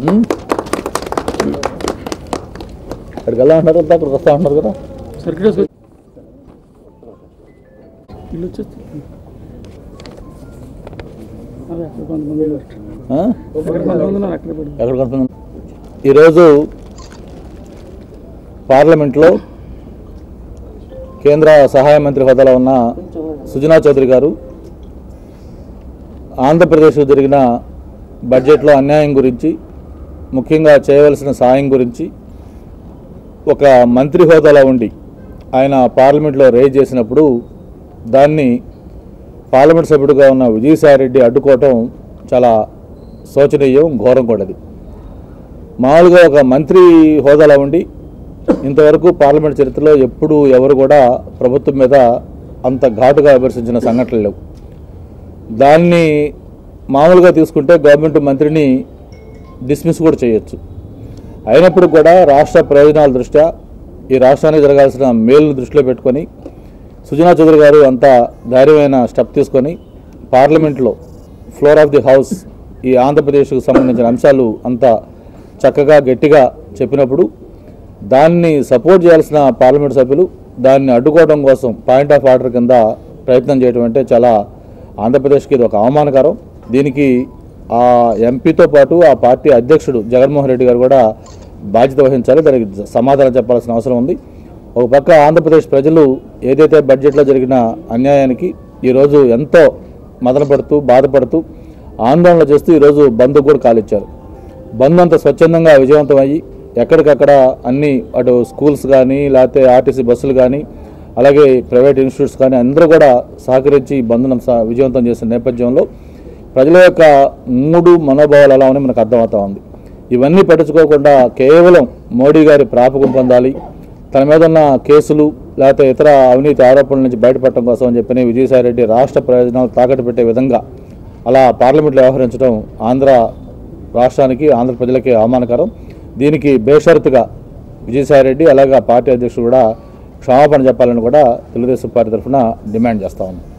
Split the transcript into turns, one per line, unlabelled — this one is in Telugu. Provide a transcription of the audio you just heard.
ఉం? అక్కడికి వెళ్ళా ఉంటారు కదా అక్కడికి వస్తా ఉంటారు కదా
సర్కిట్ వేసుకొచ్చి ఇల్లు వచ్చేస్తే అదే అక్కడ కొంతమంది ఉన్నారు.
ఆ?
అక్కడ కొంతమంది ఉన్నారు అక్కడ పడి
ఎక్కడ కడుతున్నాం ఈరోజు పార్లమెంట్లో కేంద్ర సహాయ మంత్రి హోదాలో ఉన్న సుజనా చౌదరి గారు ఆంధ్రప్రదేశ్లో జరిగిన బడ్జెట్లో అన్యాయం గురించి ముఖ్యంగా చేయవలసిన సాయం గురించి ఒక మంత్రి హోదాలో ఉండి ఆయన పార్లమెంట్లో రేజ్ చేసినప్పుడు దాన్ని పార్లమెంట్ సభ్యుడిగా ఉన్న విజయసాయిరెడ్డి అడ్డుకోవటం చాలా శోచనీయం ఘోరం కూడా అది మామూలుగా ఒక మంత్రి హోదాలో ఉండి ఇంతవరకు పార్లమెంట్ చరిత్రలో ఎప్పుడు ఎవరు కూడా ప్రభుత్వం మీద అంత ఘాటుగా విమర్శించిన సంఘటనలు లేవు దాన్ని మామూలుగా తీసుకుంటే గవర్నమెంట్ మంత్రిని డిస్మిస్ కూడా చేయొచ్చు అయినప్పుడు కూడా రాష్ట్ర ప్రయోజనాల దృష్ట్యా ఈ రాష్ట్రానికి జరగాల్సిన మేలును దృష్టిలో పెట్టుకొని సుజనా చౌదరి గారు అంత ధైర్యమైన స్టెప్ తీసుకొని పార్లమెంట్లో ఫ్లోర్ ఆఫ్ ది హౌస్ ఈ ఆంధ్రప్రదేశ్కు సంబంధించిన అంశాలు అంత చక్కగా గట్టిగా చెప్పినప్పుడు దాన్ని సపోర్ట్ చేయాల్సిన పార్లమెంట్ సభ్యులు దాన్ని అడ్డుకోవడం కోసం పాయింట్ ఆఫ్ ఆర్డర్ కింద ప్రయత్నం చేయడం అంటే చాలా ఆంధ్రప్రదేశ్కి ఇది ఒక అవమానకరం దీనికి ఆ ఎంపీతో పాటు ఆ పార్టీ అధ్యక్షుడు జగన్మోహన్ రెడ్డి గారు కూడా బాధ్యత వహించాలి దానికి సమాధానం చెప్పాల్సిన అవసరం ఉంది ఒక పక్క ఆంధ్రప్రదేశ్ ప్రజలు ఏదైతే బడ్జెట్లో జరిగిన అన్యాయానికి ఈరోజు ఎంతో మదనపడుతూ బాధపడుతూ ఆందోళన చేస్తూ ఈరోజు బంద్ కూడా కాలిచ్చారు బంద్ అంత స్వచ్ఛందంగా విజయవంతం అయ్యి ఎక్కడికక్కడ అన్ని అటు స్కూల్స్ కానీ లేకపోతే ఆర్టీసీ బస్సులు కానీ అలాగే ప్రైవేట్ ఇన్స్టిట్యూట్స్ కానీ అందరూ కూడా సహకరించి ఈ బంద్ను స- విజయవంతం చేసిన నేపథ్యంలో ప్రజల యొక్క మూడు మనోభావాలు ఎలా ఉన్నాయి మనకు అర్థమవుతా ఉంది ఇవన్నీ పట్టించుకోకుండా కేవలం మోడీ గారి ప్రాపకం పొందాలి తన మీద ఉన్న కేసులు లేకపోతే ఇతర అవినీతి ఆరోపణల నుంచి బయటపడటం కోసం అని చెప్పని విజయసాయిరెడ్డి రాష్ట్ర ప్రయోజనాలు తాకట్టు పెట్టే విధంగా అలా పార్లమెంట్లో వ్యవహరించడం ఆంధ్ర రాష్ట్రానికి ఆంధ్ర ప్రజలకి అవమానకరం దీనికి బేషరతుగా విజయసాయిరెడ్డి అలాగే ఆ పార్టీ అధ్యక్షుడు కూడా క్షమాపణ చెప్పాలని కూడా తెలుగుదేశం పార్టీ తరఫున డిమాండ్ చేస్తా ఉన్నాం